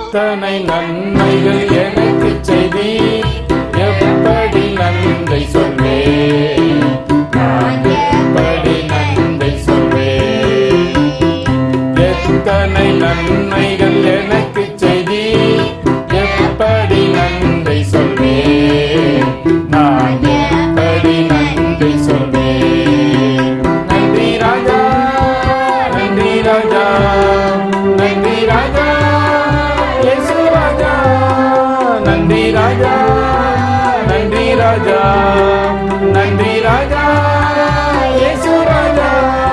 எத்தனை நன்மைகள் எனக்கு செய்தி எப்படி நன்மை சொல்வேன் நான் எப்படி நன்மை சொல்வேன் எத்தனை நன்மைகள் எனக்கு செய்தி எப்படி நன்மை சொல்வேன் நான் எப்படி நன்மை சொல்வேன் நன்றி ராஜா நன்றி ராஜா நன்றி ராஜா இயேசு ராஜா நன்றி ராஜா நன்றி ராஜா நன்றி ராஜா இயேசு ராஜா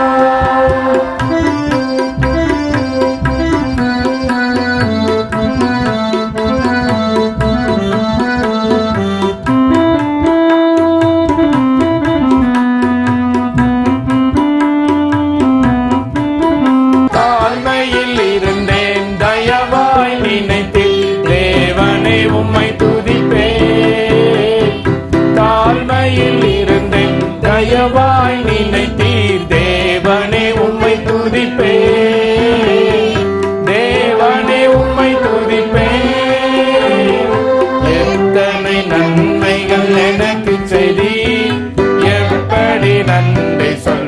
தாழ்மையில் இருந்தேன் தயவாய் நினைத்தேன் தேவனே உம்மை துதிப்பேன் தாழ்மையில் இருந்தேன் தயவாய் நினைத்தீர் தேவனே உம்மை துதிப்பேன் தேவனே உம்மை துதிப்பேன் எத்தனை நன்மைகள் எனக்கு செய்தி எப்படி நன்றி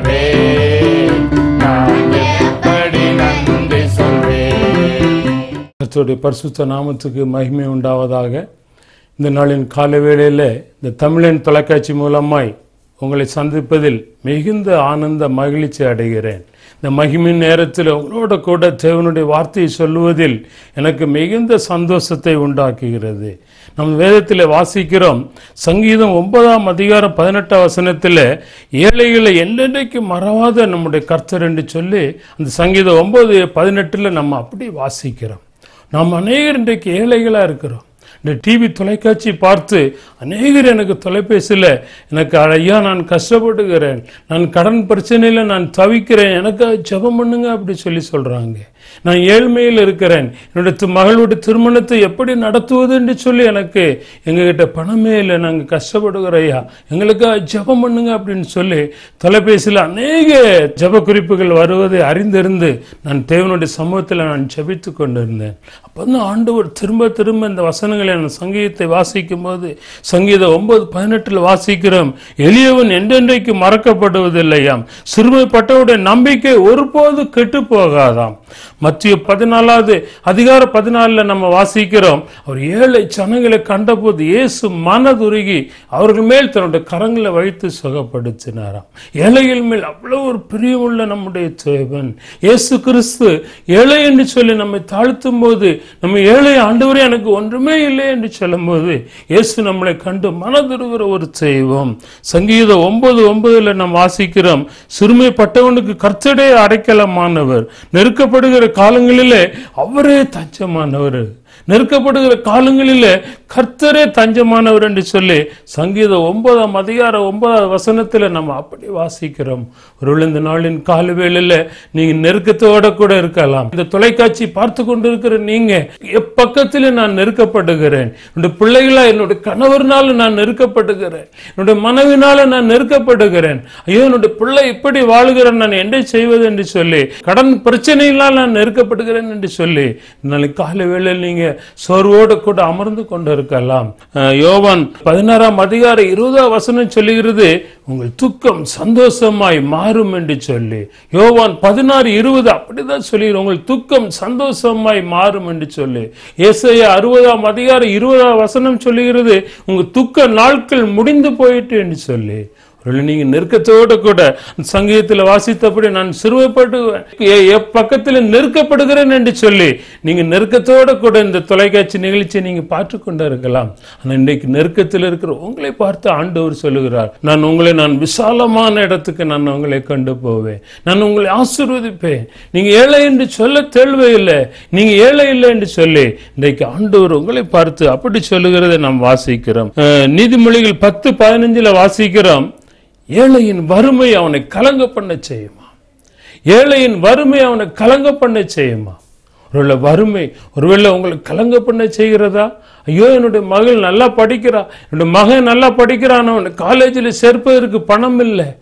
சொல்வேன் நான் எப்படி நன்றி சொல்வேன் கர்த்தருடைய பரிசுத்த நாமத்துக்கு மகிமை உண்டாவதாக இந்த நாளின் கால வேளையில் இந்த தமிழின் தொலைக்காட்சி மூலமாய் உங்களை சந்திப்பதில் மிகுந்த ஆனந்த மகிழ்ச்சி அடைகிறேன் இந்த மகிமை நேரத்தில் உங்களோட கூட தேவனுடைய வார்த்தையை சொல்லுவதில் எனக்கு மிகுந்த சந்தோஷத்தை உண்டாக்குகிறது நம் வேதத்தில் வாசிக்கிறோம் சங்கீதம் ஒன்பதாம் அதிகாரம் பதினெட்டாம் வசனத்தில் ஏழைகளை என்றென்றைக்கு மறவாத நம்முடைய கர்த்தர் என்று சொல்லி அந்த சங்கீதம் ஒன்பது பதினெட்டில் நம்ம அப்படி வாசிக்கிறோம் நாம் அநேகர் இன்றைக்கு ஏழைகளாக இருக்கிறோம் இந்த டிவி தொலைக்காட்சி பார்த்து அநேகர் எனக்கு தொலைபேசியில் எனக்கு ஐயா நான் கஷ்டப்படுகிறேன் நான் கடன் பிரச்சனையில் நான் தவிக்கிறேன் எனக்கு ஜெபம் பண்ணுங்க அப்படி சொல்லி சொல்கிறாங்க நான் ஏழ்மையில் இருக்கிறேன் என்னுடைய தி- மகளுடைய திருமணத்தை எப்படி நடத்துவது என்று சொல்லி எனக்கு எங்ககிட்ட பணமே இல்லை நாங்கள் கஷ்டப்படுகிறோம் ஐயா எங்களுக்கு ஜெபம் பண்ணுங்க அப்படின்னு சொல்லி தொலைபேசியில் அநேக ஜெப குறிப்புகள் வருவதை அறிந்திருந்து நான் தேவனுடைய சமூகத்தில் நான் ஜெபித்து கொண்டிருந்தேன் அப்போ தான் ஆண்டவர் திரும்ப திரும்ப இந்த வசனங்களை நான் சங்கீதத்தை வாசிக்கும் போது சங்கீதம் ஒன்பது பதினெட்டில் வாசிக்கிறோம் எளியவன் என்றென்றைக்கு மறக்கப்படுவதில்லையாம் சிறுமைப்பட்டவருடைய நம்பிக்கை ஒருபோது கெட்டு போகாதாம் மத்திய பதினாலாவது அதிகார பதினாலுல நம்ம வாசிக்கிறோம் அவர் ஏழை ஜனங்களை கண்டபோது இயேசு மனதுருகி அவர்கள் மேல் தன்னுடைய கரங்களை வைத்து சுகப்படுத்தினாராம் ஏழைகள் மேல் அவ்வளவு ஒரு பிரியமுள்ள நம்முடைய தேவன் இயேசு கிறிஸ்து ஏழை என்று சொல்லி நம்மை தாழ்த்தும் போது நம்ம ஏழை ஆண்டவரே எனக்கு ஒன்றுமே இல்லை என்று சொல்லும்போது இயேசு நம்மளை கண்டு மனதுருகிற ஒரு தெய்வம் சங்கீதம் ஒன்பது ஒன்பதுல நாம் வாசிக்கிறோம் சிறுமைப்பட்டவனுக்கு கர்த்தடே அடைக்கலமானவர் நெருக்கப்படுகிற காலங்களிலே அவரே தஞ்சமானவர் நெருக்கப்படுகிற காலங்களிலே கர்த்தரே தஞ்சமானவர் என்று சொல்லி சங்கீதம் ஒன்பதாம் அதிகார ஒன்பதாம் வசனத்தில் நம்ம அப்படி வாசிக்கிறோம் ஒரு இந்த நாளின் காலவேளையில் நீங்க நெருக்கத்தோட கூட இருக்கலாம் இந்த தொலைக்காட்சி பார்த்து கொண்டிருக்கிற நீங்க எப்பக்கத்தில் நான் நெருக்கப்படுகிறேன் என்னுடைய பிள்ளைகளா என்னுடைய கணவர்னால நான் நெருக்கப்படுகிறேன் என்னுடைய மனைவினால நான் நெருக்கப்படுகிறேன் ஐயோ என்னுடைய பிள்ளை இப்படி வாழுகிறேன் நான் என்ன செய்வது என்று சொல்லி கடன் பிரச்சனையினால் நான் நெருக்கப்படுகிறேன் என்று சொல்லி நாளைக்கு காலை வேளையில் நீங்க சோர்வோடு கூட அமர்ந்து கொண்டு இருக்கலாம் அஹ், யோவான் பதினாறாம் அதிகார இருபதாம் வசனம் சொல்லுகிறது உங்கள் துக்கம் சந்தோஷமாய் மாறும் என்று சொல்லி யோவான் பதினாறு இருபது அப்படிதான் சொல்லுகிறோம் உங்கள் துக்கம் சந்தோஷமாய் மாறும் என்று சொல்லி ஏசாயா அறுபதாம் அதிகாரம் இருபதாம் வசனம் சொல்லுகிறது உங்க துக்க நாட்கள் முடிந்து போயிட்டு என்று சொல்லி ஒருவேளை நீங்க நெருக்கத்தோடு கூட சங்கீதத்தில் வாசித்தபடி நான் சிறுமைப்பட்டு எ- எப்பக்கத்தில் நெருக்கப்படுகிறேன் என்று சொல்லி நீங்க நெருக்கத்தோடு கூட இந்த தொலைக்காட்சி நிகழ்ச்சியை நீங்க பார்த்து கொண்டு இருக்கலாம் ஆனா இன்றைக்கு நெருக்கத்தில் இருக்கிற உங்களை பார்த்து ஆண்டவர் சொல்லுகிறார் நான் உங்களை நான் விசாலமான இடத்துக்கு நான் உங்களை கொண்டு போவேன் நான் உங்களை ஆசீர்வதிப்பேன் நீங்க ஏழை என்று சொல்ல தேவையில்லை நீங்க ஏழை இல்லை என்று சொல்லி இன்றைக்கு ஆண்டவர் உங்களை பார்த்து அப்படி சொல்லுகிறதை நாம் வாசிக்கிறோம் அஹ், நீதிமொழிகள் பத்து பதினஞ்சுல வாசிக்கிறோம் ஏழையின் வறுமை அவனை கலங்க பண்ண செய்யுமா ஏழையின் வறுமை அவனை கலங்க பண்ண செய்யுமா ஒருவேளை வறுமை ஒருவேளை உங்களுக்கு கலங்க பண்ண செய்கிறதா ஐயோ என்னுடைய மகள் நல்லா படிக்கிறா என்னுடைய மகன் நல்லா படிக்கிறான் அவனை காலேஜில் சேர்ப்பதற்கு பணம் இல்லை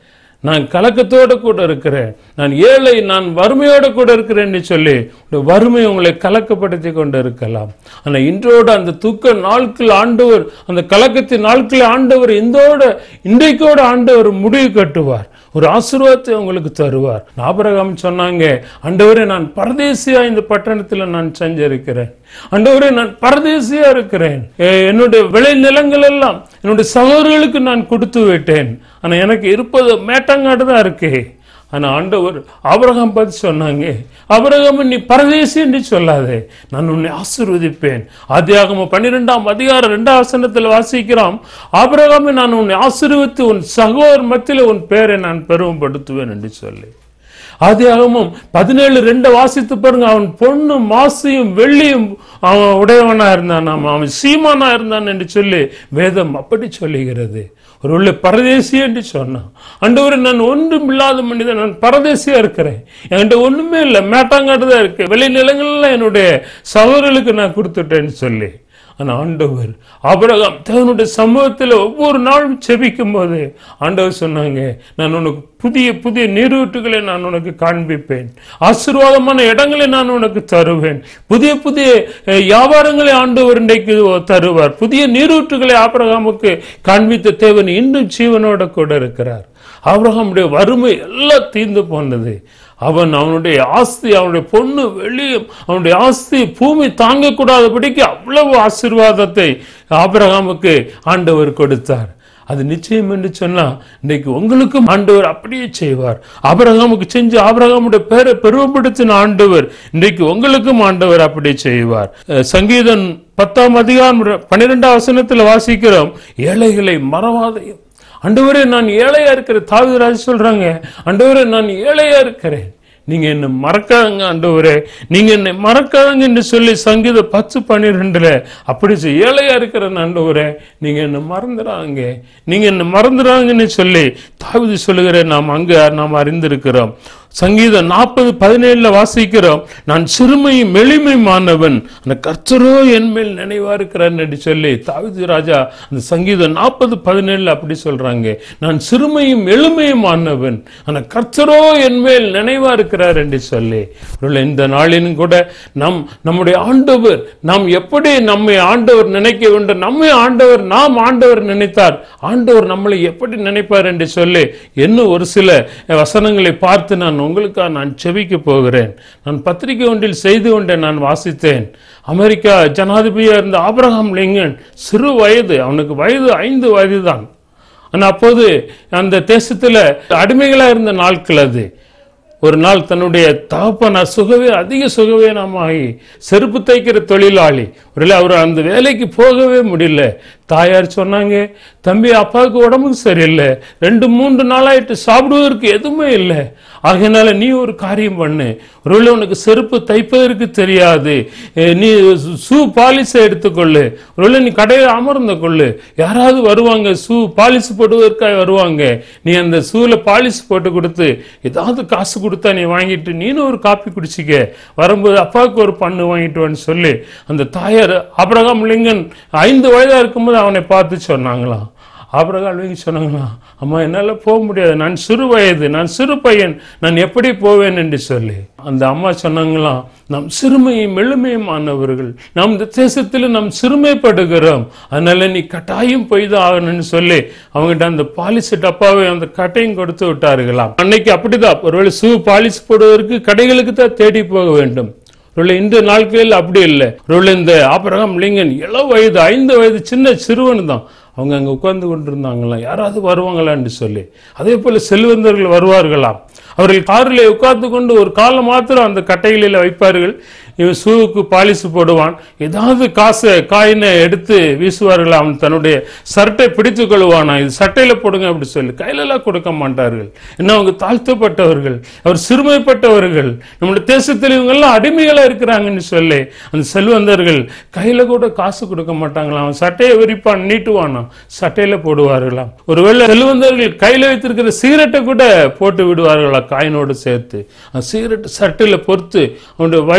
நான் கலக்கத்தோட கூட இருக்கிறேன் நான் ஏழை நான் வறுமையோட கூட இருக்கிறேன்னு சொல்லி உங்களுடைய வறுமை உங்களை கலக்கப்படுத்தி கொண்டு இருக்கலாம் ஆனா இன்றோடு அந்த தூக்க நாட்கள் ஆண்டவர் அந்த கலக்கத்தின் நாட்கள் ஆண்டவர் இந்தோட இன்றைக்கோட ஆண்டவர் முடிவு கட்டுவார் ஒரு ஆசீர்வாதத்தை உங்களுக்கு தருவார் ஆபிரகாம் சொன்னாங்க ஆண்டவரே நான் பரதேசியா இந்த பட்டணத்துல நான் சஞ்சரிக்கிறேன் ஆண்டவரே நான் பரதேசியா இருக்கிறேன் எ- என்னுடைய விளை நிலங்கள் எல்லாம் என்னுடைய சகோதரர்களுக்கு நான் கொடுத்து விட்டேன் ஆனா எனக்கு இருப்பது மேட்டங்காடு தான் இருக்கு ஆனா ஆண்டவர் ஆபிரகாம் பார்த்து சொன்னாங்க ஆபிரகாம் நீ பரதேசி என்று சொல்லாதே நான் உன்னை ஆசீர்வதிப்பேன் ஆதியாகம பன்னிரெண்டாம் அதிகாரம் இரண்டாம் வசனத்தில் வாசிக்கிறோம் ஆபிரகாமை நான் உன்னை ஆசீர்வதித்து உன் சகோதரர் மத்தியில் உன் பேரை நான் பெருமைப்படுத்துவேன் என்று சொல்லி ஆதியாகமும் பதினேழு ரெண்டு வாசித்து பாருங்க அவன் பொண்ணு மாசையும் வெள்ளியும் அவன் உடையவனா இருந்தான் அவன் சீமானா இருந்தான் என்று சொல்லி வேதம் அப்படி சொல்லுகிறது ஒரு உள்ள பரதேசி என்று சொன்னான் அண்டவரை நான் ஒன்றும் இல்லாத மனிதன் நான் பரதேசியா இருக்கிறேன் என்கிட்ட ஒண்ணுமே இல்லை மேட்டாங்காட்டு தான் இருக்கு வெளி நிலங்கள்லாம் என்னுடைய சகோதரர்களுக்கு நான் கொடுத்துட்டேன்னு சொல்லி ஆனா ஆண்டவர் ஆபிரகாம் தேவனுடைய சமூகத்தில் ஒவ்வொரு நாளும் செபிக்கும் போது ஆண்டவர் சொன்னாங்க நான் உனக்கு புதிய புதிய நீரூற்றுகளை நான் உனக்கு காண்பிப்பேன் ஆசீர்வாதமான இடங்களை நான் உனக்கு தருவேன் புதிய புதிய அஹ், வியாபாரங்களை ஆண்டவர் இன்றைக்கு தருவார் புதிய நீரூற்றுகளை ஆபிரகாமுக்கு காண்பித்த தேவன் இன்னும் ஜீவனோட கூட இருக்கிறார் ஆபிரகாமுடைய வறுமை எல்லாம் தீர்ந்து போனது அவன் அவனுடைய ஆஸ்தி அவனுடைய பொண்ணு வெளியும் அவனுடைய ஆஸ்தி பூமி தாங்கக்கூடாதபடிக்கு அவ்வளவு ஆசீர்வாதத்தை ஆபிரகாமுக்கு ஆண்டவர் கொடுத்தார் அது நிச்சயம் என்று சொன்னா இன்னைக்கு உங்களுக்கும் ஆண்டவர் அப்படியே செய்வார் ஆபிரகாமுக்கு செஞ்சு ஆபிரகாமுடைய பேரை பெருமைப்படுத்தின ஆண்டவர் இன்றைக்கு உங்களுக்கும் ஆண்டவர் அப்படியே செய்வார் அஹ் சங்கீதம் பத்தாம் அதிகாரம் பன்னிரெண்டாம் வசனத்தில் வாசிக்கிறோம் ஏழைகளை மறவாதையும் ஆண்டவரே நான் ஏழையா இருக்கிறேன் தாவிதராஜ் சொல்றாங்க ஆண்டவரே நான் ஏழையா இருக்கிறேன் நீங்க என்ன மறக்காதங்க ஆண்டவரே நீங்க என்னை மறக்காதங்க என்று சொல்லி சங்கீத பத்து பன்னிரெண்டுல அப்படி செய்- ஏழையா இருக்கிறேன் ஆண்டவரே நீங்க என்ன மறந்துடாங்க நீங்க என்ன மறந்துடாங்கன்னு சொல்லி தாவிது சொல்லுகிறேன் நாம் அங்க நாம் அறிந்திருக்கிறோம் சங்கீதம் நாற்பது பதினேழுல வாசிக்கிறோம் நான் சிறுமையும் எளிமையுமானவன் அந்த கர்த்தரோ என் மேல் நினைவா இருக்கிறான் என்று சொல்லி தாவிது ராஜா அந்த சங்கீதம் நாற்பது பதினேழுல அப்படி சொல்றாங்க நான் சிறுமையும் எளிமையுமானவன் அந்த கர்த்தரோ என் மேல் நினைவா இருக்கிறார் என்று சொல்லி ஒருவேளை இந்த நாளிலும் கூட நம் நம்முடைய ஆண்டவர் நாம் எப்படி நம்மை ஆண்டவர் நினைக்க வேண்டும் நம்மை ஆண்டவர் நாம் ஆண்டவர் நினைத்தார் ஆண்டவர் நம்மளை எப்படி நினைப்பார் என்று சொல்லி இன்னும் ஒரு சில வசனங்களை பார்த்து நான் உங்களுக்காக நான் செபிக்க போகிறேன் நான் பத்திரிகை ஒன்றில் செய்து கொண்டே நான் வாசித்தேன் அமெரிக்கா ஜனாதிபதியா இருந்த ஆபிரகாம் லிங்கன் சிறு வயது அவனுக்கு வயது ஐந்து வயது தான் ஆனா அப்போது அந்த தேசத்துல அடிமைகளா இருந்த நாட்கள் அது ஒரு நாள் தன்னுடைய தகப்பன சுகவே அதிக சுகவேனமாகி செருப்பு தைக்கிற தொழிலாளி ஒருவேளை அவர் அந்த வேலைக்கு போகவே முடியல தாயார் சொன்னாங்க தம்பி அப்பாவுக்கு உடம்புக்கு சரியில்லை ரெண்டு மூன்று நாளாயிட்டு சாப்பிடுவதற்கு எதுவுமே இல்லை ஆகையினால நீ ஒரு காரியம் பண்ணு ஒருவேளை உனக்கு செருப்பு தைப்பதற்கு தெரியாது எ, நீ ஷூ பாலிஷை எடுத்துக்கொள்ளு ஒருவேளை நீ கடையில் அமர்ந்து கொள்ளு யாராவது வருவாங்க ஷூ பாலிஷ் போடுவதற்காக வருவாங்க நீ அந்த ஷூல பாலிஷ் போட்டு கொடுத்து ஏதாவது காசு கொடுத்தா நீ வாங்கிட்டு நீனும் ஒரு காப்பி குடிச்சிக்க வரும்போது அப்பாவுக்கு ஒரு பண்ணு வாங்கிட்டு வான்னு சொல்லி அந்த தாயார் அபிரகாம் லிங்கன் ஐந்து வயதா இருக்கும்போது அவனை பார்த்து சொன்னாங்களாம் ஆபிரகாம் லிங்கன் சொன்னாங்களாம் அம்மா என்னால போக முடியாது நான் சிறு வயது நான் சிறு பையன் நான் எப்படி போவேன் என்று சொல்லி அந்த அம்மா சொன்னாங்களாம் நாம் சிறுமையும் எளிமையுமானவர்கள் நாம் இந்த தேசத்தில் நாம் சிறுமைப்படுகிறோம் அதனால நீ கட்டாயம் போய் தான் ஆகணும்னு சொல்லி அவங்ககிட்ட அந்த பாலிஸ் டப்பாவை அந்த கட்டையும் கொடுத்து விட்டார்களாம் அன்னைக்கு அப்படிதான் ஒருவேளை ஷூ பாலிஷ் போடுவதற்கு கடைகளுக்கு தான் தேடி போக வேண்டும் ஒருவேளை இந்த நாட்களில் அப்படி இல்லை ஒருவேளை இந்த ஆபரகம் லிங்கன் இள வயது ஐந்து வயது சின்ன சிறுவன் தான் அவங்க அங்க உட்கார்ந்து கொண்டிருந்தாங்களாம் யாராவது வருவாங்களான்னு சொல்லி அதே போல செல்வந்தர்கள் வருவார்களாம் அவர்கள் காரில் உட்கார்ந்து கொண்டு ஒரு காலம் மாத்திரம் அந்த கட்டைகளில் வைப்பார்கள் இவன் ஷூவுக்கு பாலிஷ் போடுவான் ஏதாவது காசை காயினை எடுத்து வீசுவார்கள் அவன் தன்னுடைய சட்டை பிடித்து கொள்வானா இது சட்டையில போடுங்க அப்படி சொல்லி கையிலெல்லாம் கொடுக்க மாட்டார்கள் என்ன அவங்க தாழ்த்தப்பட்டவர்கள் அவர் சிறுமைப்பட்டவர்கள் நம்முடைய தேசத்தில் இவங்க எல்லாம் அடிமைகளா இருக்கிறாங்கன்னு சொல்லி அந்த செல்வந்தர்கள் கையில கூட காசு கொடுக்க மாட்டாங்களாம் அவன் சட்டையை விரிப்பான் நீட்டுவானாம் சட்டையில போடுவார்களாம் ஒருவேளை செல்வந்தர்கள் கையில வைத்திருக்கிற சிகரெட்டை கூட போட்டு விடுவார்களா காயினோடு சேர்த்து அந்த சிகரெட் சட்டையில பொறுத்து அவனுடைய வயிற்றிலே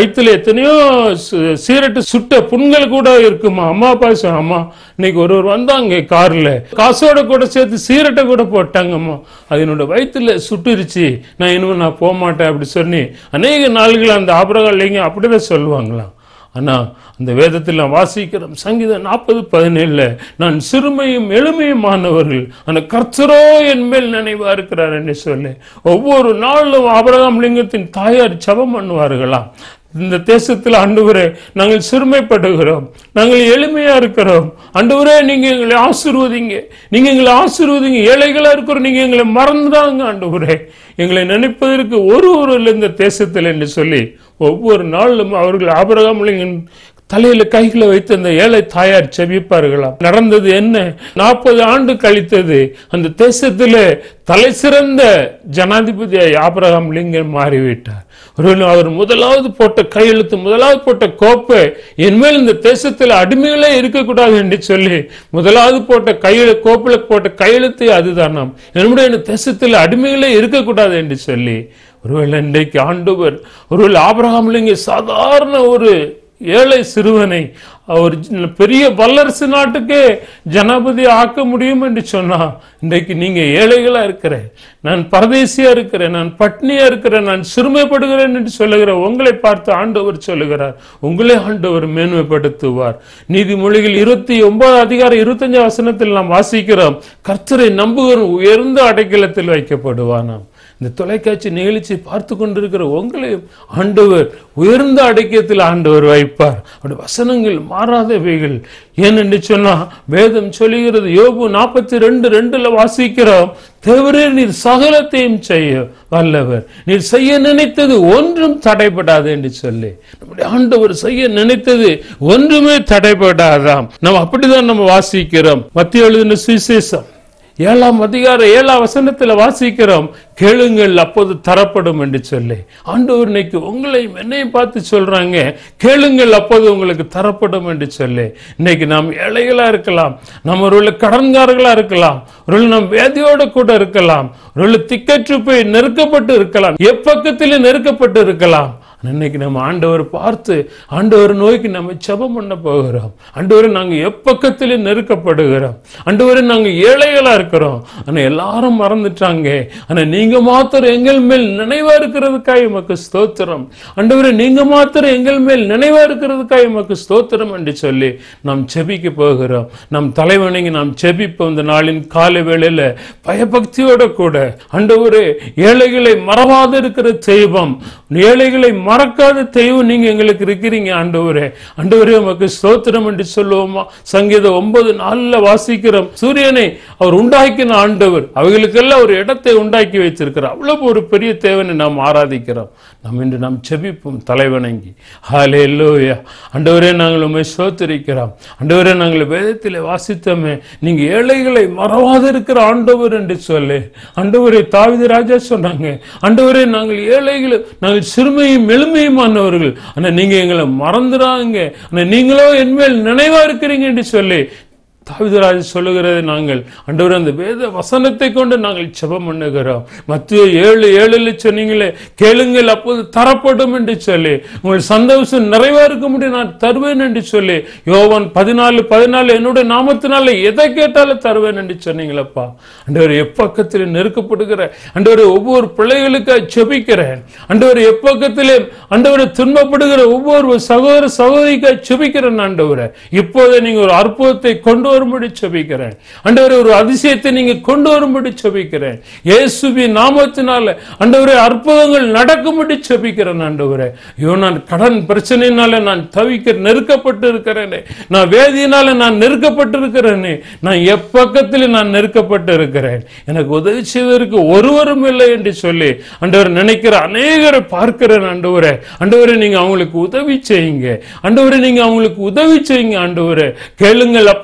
எத்தனையோ சு- சீரட்டு சுட்ட புண்கள் கூட இருக்குமா அம்மா அப்பா சொ- அம்மா இன்னைக்கு ஒருவர் வந்தாங்க கார்ல காசோட கூட சேர்த்து சீரட்டை கூட போட்டாங்கம்மா அது என்னோட வயித்துல சுட்டுருச்சு நான் இனிமே நான் போக மாட்டேன் அப்படி சொல்லி அநேக நாள்கள் அந்த ஆபரகாலிங்க அப்படிதான் சொல்லுவாங்களாம் ஆனா அந்த வேதத்தில் நான் வாசிக்கிறோம் சங்கீதம் நாற்பது பதினேழுல நான் சிறுமையும் எளிமையுமானவர்கள் அந்த கர்த்தரோ என் மேல் நினைவா இருக்கிறார் என்று சொல்லி ஒவ்வொரு நாளும் ஆபிரகாம் லிங்கத்தின் தாயார் ஜெபம் பண்ணுவார்களாம் இந்த தேசத்தில் ஆண்டவரே நாங்கள் சிறுமைப்படுகிறோம் நாங்கள் எளிமையா இருக்கிறோம் ஆண்டவரே நீங்க எங்களை ஆசீர்வதிங்க நீங்க எங்களை ஆசீர்வதிங்க ஏழைகளா இருக்கிறோம் நீங்க எங்களை மறந்துடாங்க ஆண்டவரே எங்களை நினைப்பதற்கு ஒரு ஒரு இந்த தேசத்தில் என்று சொல்லி ஒவ்வொரு நாளும் அவர்கள் ஆபரகாமலிங்கன் தலையில கைகளை வைத்து அந்த ஏழை தாயார் செபிப்பார்களாம் நடந்தது என்ன நாற்பது ஆண்டு கழித்தது அந்த தேசத்திலே தலை சிறந்த ஜனாதிபதியாய் ஆபிரகாம் லிங்கன் மாறிவிட்டார் ஒருவேளை அவர் முதலாவது போட்ட கையெழுத்து முதலாவது போட்ட கோப்பை என்மேல் இந்த தேசத்தில் அடிமைகளே இருக்கக்கூடாது என்று சொல்லி முதலாவது போட்ட கையெழு கோப்பில் போட்ட கையெழுத்து அதுதானாம் என்னுடைய இந்த தேசத்தில் அடிமைகளே இருக்கக்கூடாது என்று சொல்லி ஒருவேளை இன்றைக்கு ஆண்டவர் ஒருவேளை ஆபிரகாம் லிங்கம் சாதாரண ஒரு ஏழை சிறுவனை அவர் ஜ- பெரிய வல்லரசு நாட்டுக்கே ஜனாபதி ஆக்க முடியும் என்று சொன்னா இன்றைக்கு நீங்க ஏழைகளா இருக்கிற நான் பரதேசியா இருக்கிறேன் நான் பட்னியா இருக்கிறேன் நான் சிறுமைப்படுகிறேன் என்று சொல்லுகிற உங்களை பார்த்து ஆண்டவர் சொல்லுகிறார் உங்களே ஆண்டவர் மேன்மைப்படுத்துவார் நீதிமொழிகள் இருபத்தி ஒன்பது அதிகாரம் இருபத்தஞ்சு வசனத்தில் நாம் வாசிக்கிறோம் கர்த்தரை நம்புகிற உயர்ந்த அடைக்கலத்தில் வைக்கப்படுவானாம் இந்த தொலைக்காட்சி நிகழ்ச்சி பார்த்து கொண்டிருக்கிற உங்களையும் ஆண்டவர் உயர்ந்த அடக்கியத்தில் ஆண்டவர் வைப்பார் அவருடைய வசனங்கள் மாறாதவைகள் ஏனென்று சொன்னா வேதம் சொல்லுகிறது யோபு நாற்பத்தி ரெண்டு ரெண்டுல வாசிக்கிறோம் தேவரே நீர் சகலத்தையும் செய்ய வல்லவர் நீர் செய்ய நினைத்தது ஒன்றும் தடைபடாது என்று சொல்லி நம்முடைய ஆண்டவர் செய்ய நினைத்தது ஒன்றுமே தடைபடாதாம் நம்ம அப்படிதான் நம்ம வாசிக்கிறோம் மத்திய எழுதின சுவிசேஷம் ஏழாம் அதிகாரம் ஏழாம் வசனத்துல வாசிக்கிறோம் கேளுங்கள் அப்போது தரப்படும் என்று சொல்லி ஆண்டவர் இன்னைக்கு உங்களையும் என்னையும் பார்த்து சொல்றாங்க கேளுங்கள் அப்போது உங்களுக்கு தரப்படும் என்று சொல்லி இன்னைக்கு நாம் ஏழைகளா இருக்கலாம் நம்ம ஒரு கடன்காரர்களா இருக்கலாம் ஒரு நாம் வேதியோட கூட இருக்கலாம் ஒரு திக்கற்று போய் நெருக்கப்பட்டு இருக்கலாம் எப்பக்கத்திலே நெருக்கப்பட்டு இருக்கலாம் ஆனா இன்னைக்கு நம்ம ஆண்டவர் பார்த்து ஆண்டவர் நோய்க்கு நம்ம ஜெபம் பண்ண போகிறோம் ஆண்டவரை நாங்க எப்பக்கத்திலே நெருக்கப்படுகிறோம் ஆண்டவரை நாங்க ஏழைகளா இருக்கிறோம் ஆனா எல்லாரும் மறந்துட்டாங்க ஆனா நீங்க மாத்திரம் எங்கள் மேல் நினைவா இருக்கிறதுக்காக எமக்கு ஸ்தோத்திரம் ஆண்டவரை நீங்க மாத்திரம் எங்கள் மேல் நினைவா இருக்கிறதுக்காக எமக்கு ஸ்தோத்திரம் என்று சொல்லி நாம் ஜெபிக்க போகிறோம் நம் தலைவணங்கி நாம் ஜெபிப்போம் இந்த நாளின் காலை வேளையில பயபக்தியோட கூட ஆண்டவரே ஏழைகளை மறவாத இருக்கிற தெய்வம் ஏழைகளை மறக்காத தெய்வம் நீங்க எங்களுக்கு இருக்கிறீங்க ஆண்டவரே ஆண்டவரே உமக்கு ஸ்தோத்திரம் என்று சொல்லுவோமா சங்கீதம் ஒன்பது நாள்ல வாசிக்கிறோம் சூரியனை அவர் உண்டாக்கின ஆண்டவர் அவைகளுக்கெல்லாம் ஒரு இடத்தை உண்டாக்கி வைத்திருக்கிறார் அவ்வளவு ஒரு பெரிய தேவனை நாம் ஆராதிக்கிறோம் நாம் இன்று நாம் செபிப்போம் தலைவணங்கி ஹாலே லோயா ஆண்டவரே நாங்கள் உண்மை சோத்தரிக்கிறோம் ஆண்டவரே நாங்கள் வேதத்தில் வாசித்தோமே நீங்க ஏழைகளை மறவாத இருக்கிற ஆண்டவர் என்று சொல்லு ஆண்டவரே தாவித ராஜா சொன்னாங்க ஆண்டவரே நாங்கள் ஏழைகள் நாங்கள் சிறுமையும் எளிமையுமானவர்கள் ஆனா நீங்க எங்களை மறந்துடாங்க ஆனா நீங்களோ என்மேல் நினைவா இருக்கிறீங்க என்று சொல்லி தாவிதராஜ் சொல்லுகிறது நாங்கள் ஆண்டவர் அந்த வேத வசனத்தை கொண்டு நாங்கள் ஜெபம் பண்ணுகிறோம் மத்திய ஏழு ஏழுல சொன்னீங்களே கேளுங்கள் அப்போது தரப்படும் என்று சொல்லி உங்கள் சந்தோஷம் நிறைவா இருக்க முடியும் நான் தருவேன் என்று சொல்லி யோவான் பதினாலு பதினாலு என்னுடைய நாமத்தினால எதை கேட்டாலும் தருவேன் என்று சொன்னீங்களப்பா ஆண்டவர் எப்பக்கத்தில் நெருக்கப்படுகிற ஆண்டவர் ஒவ்வொரு பிள்ளைகளுக்காக செபிக்கிறேன் ஆண்டவர் எப்பக்கத்திலே ஆண்டவரை துன்பப்படுகிற ஒவ்வொரு சகோதர சகோதரிக்காக செபிக்கிறேன் ஆண்டவரை இப்போதே நீங்க ஒரு அற்புதத்தை கொண்டு வரும்படி செபிக்கிறேன் ஆண்டவரே ஒரு அதிசயத்தை நீங்க கொண்டு வரும்படி செபிக்கிறேன் இயேசுவி நாமத்தினால ஆண்டவரே அற்புதங்கள் நடக்கும்படி செபிக்கிறேன் ஆண்டவரே ஐயோ நான் கடன் பிரச்சனையினால நான் தவிக்க நெருக்கப்பட்டு இருக்கிறேனே நான் வேதியினால நான் நெருக்கப்பட்டு இருக்கிறேனே நான் எப்பக்கத்தில் நான் நெருக்கப்பட்டு இருக்கிறேன் எனக்கு உதவி செய்வதற்கு ஒருவரும் இல்லை என்று சொல்லி ஆண்டவர் நினைக்கிற அநேகரை பார்க்கிறேன் ஆண்டவரே ஆண்டவரே நீங்க அவங்களுக்கு உதவி செய்யுங்க ஆண்டவரே நீங்க அவங்களுக்கு உதவி செய்யுங்க ஆண்டவரே கேளுங்கள் அப்போது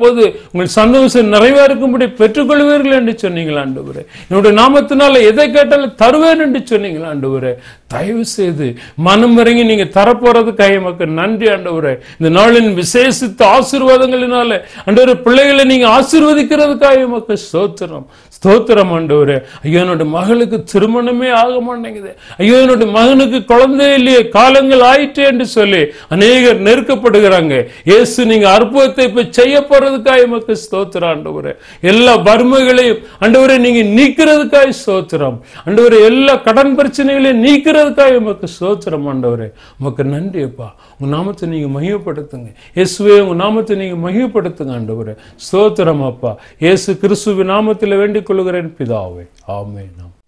உங்கள் சந்தோஷம் நிறைவேறுக்கும்படி பெற்றுக்கொள்வீர்கள் என்று சொன்னீங்களா ஆண்டவரே என்னுடைய நாமத்தினால எதை கேட்டாலும் தருவேன் என்று சொன்னீங்களா ஆண்டவரே தயவு செய்து மனம் இறங்கி நீங்க தரப்போறதுக்காக எமக்கு நன்றி ஆண்டவரே இந்த நாளின் விசேஷித்த ஆசீர்வாதங்களினால ஆண்டவரே பிள்ளைகளை நீங்க ஆசீர்வதிக்கிறதுக்காக எமக்கு ஸ்தோத்திரம் ஸ்தோத்திரம் ஆண்டவரே ஐயோ என்னோட மகளுக்கு திருமணமே ஆக மாட்டேங்குது ஐயோ என்னோட மகனுக்கு குழந்தை இல்லையே காலங்கள் ஆயிற்று என்று சொல்லி அநேகர் நெருக்கப்படுகிறாங்க இயேசு நீங்க அற்புதத்தை இப்ப செய்ய போறதுக்காக எமக்கு ஸ்தோத்திரம் ஆண்டவரே எல்லா வறுமைகளையும் ஆண்டவரே நீங்க நீக்கிறதுக்காக ஸ்தோத்திரம் ஆண்டவரே எல்லா கடன் பிரச்சனைகளையும் நீக்கிறதுக்காக எமக்கு ஸ்தோத்திரம் ஆண்டவரே உமக்கு நன்றி அப்பா உங்க நாமத்தை நீங்க மகிமைப்படுத்துங்க இயேசுவே உங்க நாமத்தை நீங்க மகிமைப்படுத்துங்க ஆண்டவரே ஸ்தோத்திரம் அப்பா இயேசு கிறிஸ்துவின் நாமத்தில் வேண்டிக் கொள்கிறேன் பிதாவே ஆமென்